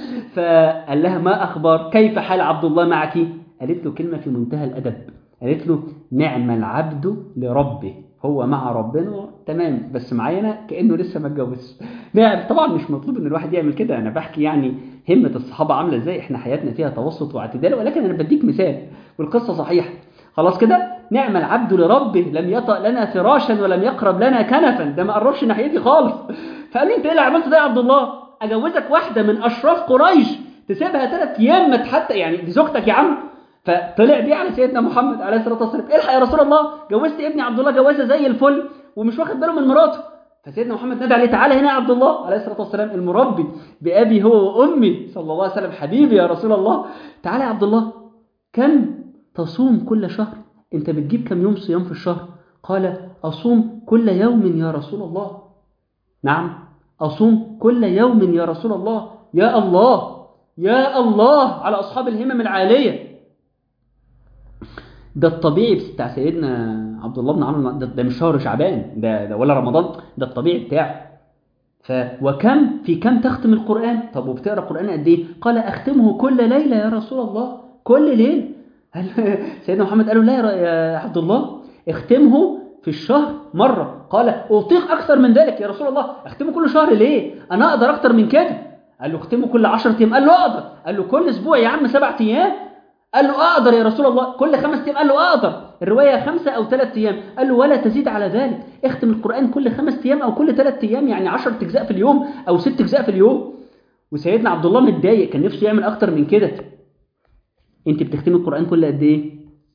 فقال لها ما اخبار كيف حال عبد الله معك قالت له كلمه في منتهى الادب قالت له نعم العبد لربه هو مع ربنا تمام بس معانا كانه لسه ما اتجوزش نعم طبعا مش مطلوب ان الواحد يعمل كده انا بحكي يعني همه الصحابه عامله ازاي احنا حياتنا فيها توسط واعتدال ولكن انا بديك مثال والقصه صحيحه خلاص كده نعم العبد لربه لم يطأ لنا فراشا ولم يقرب لنا كنفا ده ما قربش ناحيتي خالص فقال له انت ايه اللي عملته ده يا عبد الله اجوزك واحده من اشراف قريش تسيبها ثلاث ايام ما حتى يعني دي زوجتك يا عم فطلع بيه على سيدنا محمد عليه الصلاه والسلام الحق يا رسول الله جوزت ابني عبد الله جوازه زي الفل ومش واخد باله من مراته فسيدنا محمد نادى عليه تعالى هنا يا عبد الله عليه الصلاه والسلام المربي بابي هو وامي صلى الله عليه وسلم حبيبي يا رسول الله تعالى يا عبد الله كم تصوم كل شهر انت بتجيب كم يوم صيام في الشهر قال اصوم كل يوم يا رسول الله نعم اصوم كل يوم يا رسول الله يا الله يا الله على اصحاب الهمم العاليه ده الطبيعي بتاع سيدنا عبد الله بن عمرو ده, ده مش شهر شعبان ده, ده ولا رمضان ده الطبيعي بتاعه ف وكم في كم تختم القرآن طب وبتقرا القرآن قد ايه قال اختمه كل ليلة يا رسول الله كل ليل سيدنا محمد قال له لا يا عبد الله اختمه في الشهر مرة قال أطيق أكثر من ذلك يا رسول الله اختمه كل شهر ليه أنا أقدر أكثر من كده قال له اختمه كل 10 أيام قال له أقدر قال له كل أسبوع يا عم سبع أيام قال له أقدر يا رسول الله كل خمس أيام قال له أقدر الرواية خمسة أو ثلاثة أيام قال له ولا تزيد على ذلك اختم القرآن كل خمس أيام أو كل ثلاثة أيام يعني عشر أجزاء في اليوم أو ست أجزاء في اليوم وسيدنا عبد الله متضايق كان نفسه يعمل أكتر من كده أنت بتختم القرآن كل قد إيه؟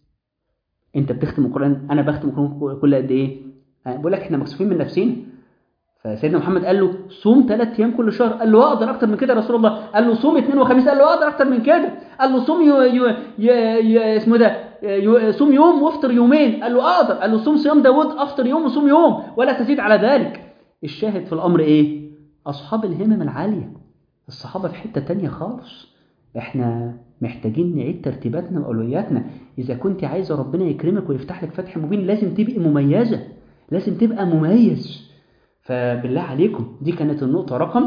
أنت بتختم القرآن أنا بختم القرآن كل قد إيه؟ بقول لك إحنا مكسوفين من نفسنا فسيدنا محمد قال له صوم ثلاث ايام كل شهر قال له اقدر اكتر من كده يا رسول الله قال له صوم اثنين وخميس قال له اقدر اكتر من كده قال له صوم يو يو ي ي اسمه ده يو صوم يوم وافطر يومين قال له اقدر قال له صوم صيام داوود افطر يوم وصوم يوم ولا تزيد على ذلك الشاهد في الامر ايه اصحاب الهمم العاليه الصحابه في حته تانية خالص احنا محتاجين نعيد ترتيباتنا واولوياتنا اذا كنت عايزه ربنا يكرمك ويفتح لك فتح مبين لازم تبقي مميزه لازم تبقى مميز فبالله عليكم دي كانت النقطة رقم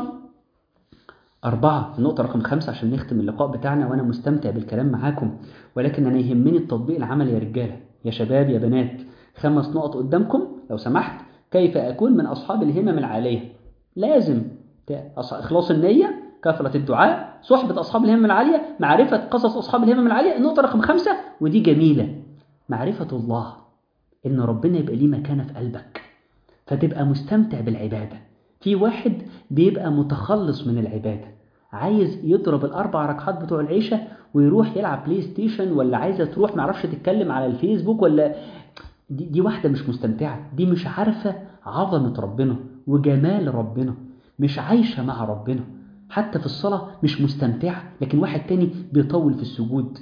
أربعة النقطة رقم خمسة عشان نختم اللقاء بتاعنا وأنا مستمتع بالكلام معاكم ولكن أنا يهمني التطبيق العملي يا رجالة يا شباب يا بنات خمس نقط قدامكم لو سمحت كيف أكون من أصحاب الهمم العالية لازم إخلاص النية كثرة الدعاء صحبة أصحاب الهمم العالية معرفة قصص أصحاب الهمم العالية النقطة رقم خمسة ودي جميلة معرفة الله إن ربنا يبقى ليه مكانة في قلبك فتبقى مستمتع بالعبادة في واحد بيبقى متخلص من العبادة عايز يضرب الأربع ركعات بتوع العشاء ويروح يلعب بلاي ستيشن ولا عايزة تروح معرفش تتكلم على الفيسبوك ولا دي, دي واحدة مش مستمتعة دي مش عارفة عظمة ربنا وجمال ربنا مش عايشة مع ربنا حتى في الصلاة مش مستمتعة لكن واحد تاني بيطول في السجود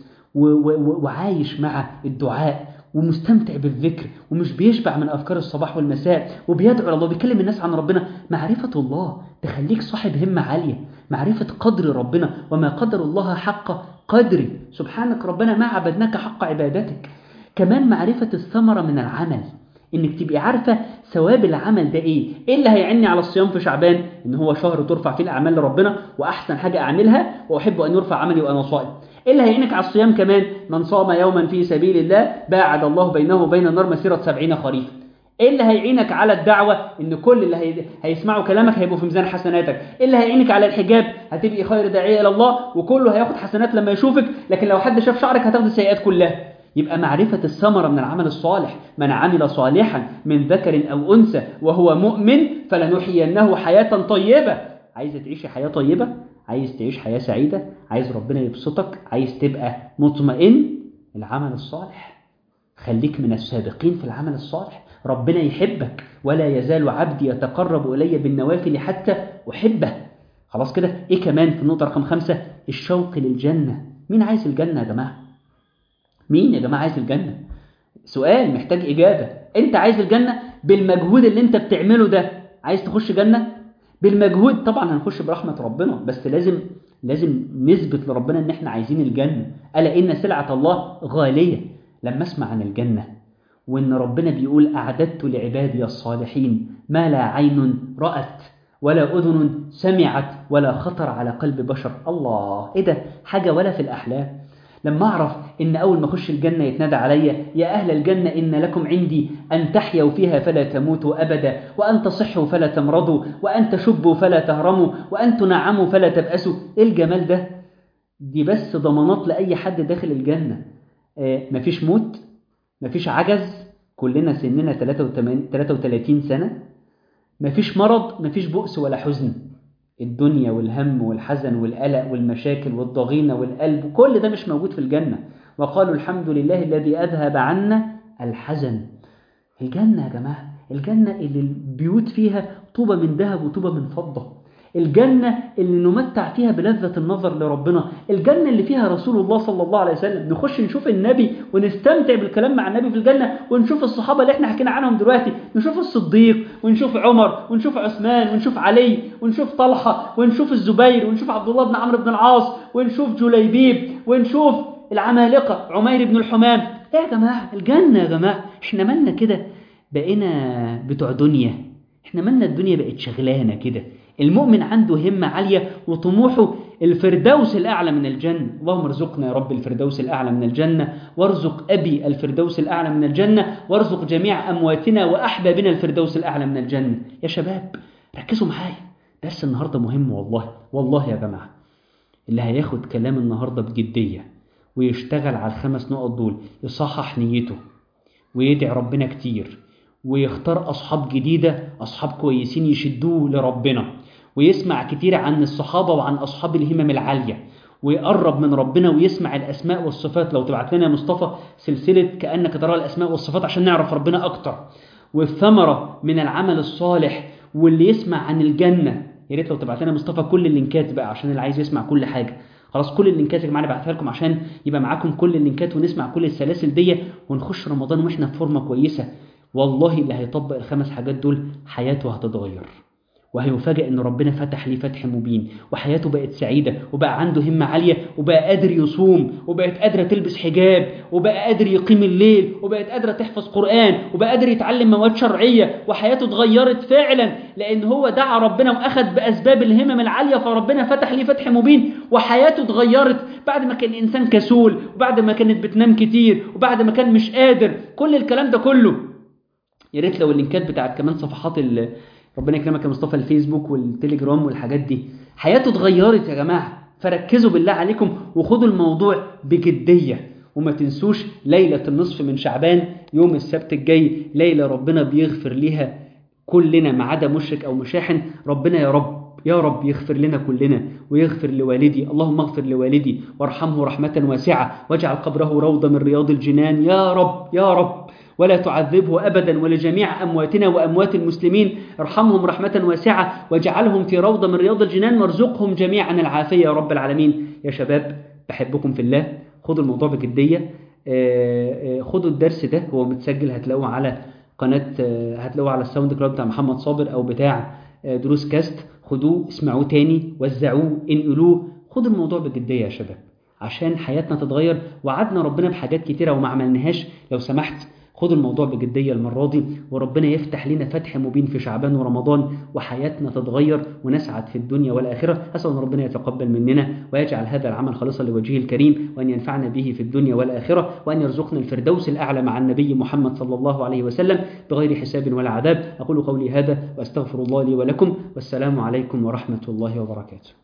وعايش مع الدعاء ومستمتع بالذكر ومش بيشبع من أفكار الصباح والمساء وبيدعو الله وبيكلم الناس عن ربنا معرفة الله تخليك صاحب همة عالية معرفة قدر ربنا وما قدر الله حق قدره سبحانك ربنا ما عبدناك حق عبادتك كمان معرفة الثمرة من العمل انك تبقي عارفة ثواب العمل ده ايه ايه اللي هيعني على الصيام في شعبان ان هو شهر ترفع فيه الاعمال لربنا واحسن حاجة اعملها واحب ان يرفع عملي وانا صائم ايه اللي هيعينك على الصيام كمان من صام يوما في سبيل الله باعد الله بينه وبين النار مسيرة سبعين خريفا ايه اللي هيعينك على الدعوة ان كل اللي هي... هيسمعوا كلامك هيبقوا في ميزان حسناتك ايه اللي هيعينك على الحجاب هتبقي خير داعية الى الله وكله هياخد حسنات لما يشوفك لكن لو حد شاف شعرك هتاخد السيئات كلها يبقى معرفة الثمرة من العمل الصالح من عمل صالحا من ذكر أو أنثى وهو مؤمن فلنحيينه حياة طيبة عايز تعيش حياة طيبة عايز تعيش حياة سعيدة عايز ربنا يبسطك عايز تبقى مطمئن العمل الصالح خليك من السابقين في العمل الصالح ربنا يحبك ولا يزال عبدي يتقرب إلي بالنوافل حتى أحبه خلاص كده إيه كمان في النقطة رقم خمسة الشوق للجنة مين عايز الجنة يا جماعة مين يا جماعة عايز الجنة سؤال محتاج إجابة أنت عايز الجنة بالمجهود اللي أنت بتعمله ده عايز تخش جنة بالمجهود طبعا هنخش برحمة ربنا بس لازم لازم نثبت لربنا ان احنا عايزين الجنة ألا إن سلعة الله غالية لما اسمع عن الجنة وإن ربنا بيقول أعددت لعبادي الصالحين ما لا عين رأت ولا أذن سمعت ولا خطر على قلب بشر الله إيه ده حاجة ولا في الأحلام لما أعرف إن أول ما أخش الجنة يتنادى عليا يا أهل الجنة إن لكم عندي أن تحيوا فيها فلا تموتوا أبدا وأن تصحوا فلا تمرضوا وأن تشبوا فلا تهرموا وأن تنعموا فلا تبأسوا إيه الجمال ده دي بس ضمانات لأي حد داخل الجنة آه مفيش موت مفيش عجز كلنا سننا 33 سنة مفيش مرض مفيش بؤس ولا حزن الدنيا والهم والحزن والقلق والمشاكل والضغينة والقلب كل ده مش موجود في الجنة وقالوا الحمد لله الذي أذهب عنا الحزن الجنة يا جماعة الجنة اللي البيوت فيها طوبة من ذهب وطوبة من فضة الجنة اللي نمتع فيها بلذة النظر لربنا الجنة اللي فيها رسول الله صلى الله عليه وسلم نخش نشوف النبي ونستمتع بالكلام مع النبي في الجنة ونشوف الصحابة اللي احنا حكينا عنهم دلوقتي نشوف الصديق ونشوف عمر ونشوف عثمان ونشوف علي ونشوف طلحة ونشوف الزبير ونشوف عبد الله بن عمرو بن العاص ونشوف جليبيب ونشوف العمالقة عمير بن الحمام ايه يا جماعة الجنة يا جماعة احنا مالنا كده بقينا بتوع دنيا احنا مالنا الدنيا بقت شغلانة كده المؤمن عنده همة عالية وطموحه الفردوس الأعلى من الجنة اللهم ارزقنا يا رب الفردوس الأعلى من الجنة وارزق أبي الفردوس الأعلى من الجنة وارزق جميع أمواتنا وأحبابنا الفردوس الأعلى من الجنة يا شباب ركزوا معايا درس النهاردة مهم والله والله يا جماعة اللي هياخد كلام النهاردة بجدية ويشتغل على الخمس نقط دول يصحح نيته ويدعي ربنا كتير ويختار أصحاب جديدة أصحاب كويسين يشدوه لربنا ويسمع كتير عن الصحابة وعن أصحاب الهمم العالية ويقرب من ربنا ويسمع الأسماء والصفات لو تبعت لنا يا مصطفى سلسلة كأنك ترى الأسماء والصفات عشان نعرف ربنا أكتر والثمرة من العمل الصالح واللي يسمع عن الجنة يا ريت لو تبعت لنا مصطفى كل اللينكات بقى عشان اللي عايز يسمع كل حاجة خلاص كل اللينكات يا جماعه بعتها لكم عشان يبقى معاكم كل اللينكات ونسمع كل السلاسل دي ونخش رمضان واحنا في فورمه كويسه والله اللي هيطبق الخمس حاجات دول حياته هتتغير وهيفاجئ ان ربنا فتح ليه فتح مبين وحياته بقت سعيده وبقى عنده همه عاليه وبقى قادر يصوم وبقت قادره تلبس حجاب وبقى قادر يقيم الليل وبقت قادره تحفظ قران وبقى قادر يتعلم مواد شرعيه وحياته اتغيرت فعلا لان هو دعا ربنا واخذ باسباب الهمم العاليه فربنا فتح ليه فتح مبين وحياته اتغيرت بعد ما كان الانسان كسول وبعد ما كانت بتنام كتير وبعد ما كان مش قادر كل الكلام ده كله يا ريت لو اللينكات بتاعت كمان صفحات ال ربنا يكرمك يا مصطفى الفيسبوك والتليجرام والحاجات دي حياته اتغيرت يا جماعه فركزوا بالله عليكم وخدوا الموضوع بجديه وما تنسوش ليله النصف من شعبان يوم السبت الجاي ليله ربنا بيغفر ليها كلنا ما عدا مشرك او مشاحن ربنا يا رب يا رب يغفر لنا كلنا ويغفر لوالدي اللهم اغفر لوالدي وارحمه رحمة واسعة واجعل قبره روضة من رياض الجنان يا رب يا رب ولا تعذبه أبدا ولجميع أمواتنا وأموات المسلمين ارحمهم رحمة واسعة واجعلهم في روضة من رياض الجنان وارزقهم جميعا العافية يا رب العالمين يا شباب بحبكم في الله خدوا الموضوع بجدية خدوا الدرس ده هو متسجل هتلاقوه على قناة هتلاقوه على الساوند كلاود بتاع محمد صابر أو بتاع دروس كاست خدوه اسمعوه تاني وزعوه انقلوه خدوا الموضوع بجدية يا شباب عشان حياتنا تتغير وعدنا ربنا بحاجات كتيرة وما عملناهاش لو سمحت خدوا الموضوع بجدية المرة دي وربنا يفتح لنا فتح مبين في شعبان ورمضان وحياتنا تتغير ونسعد في الدنيا والآخرة أسأل أن ربنا يتقبل مننا ويجعل هذا العمل خالصا لوجهه الكريم وأن ينفعنا به في الدنيا والآخرة وأن يرزقنا الفردوس الأعلى مع النبي محمد صلى الله عليه وسلم بغير حساب ولا عذاب أقول قولي هذا وأستغفر الله لي ولكم والسلام عليكم ورحمة الله وبركاته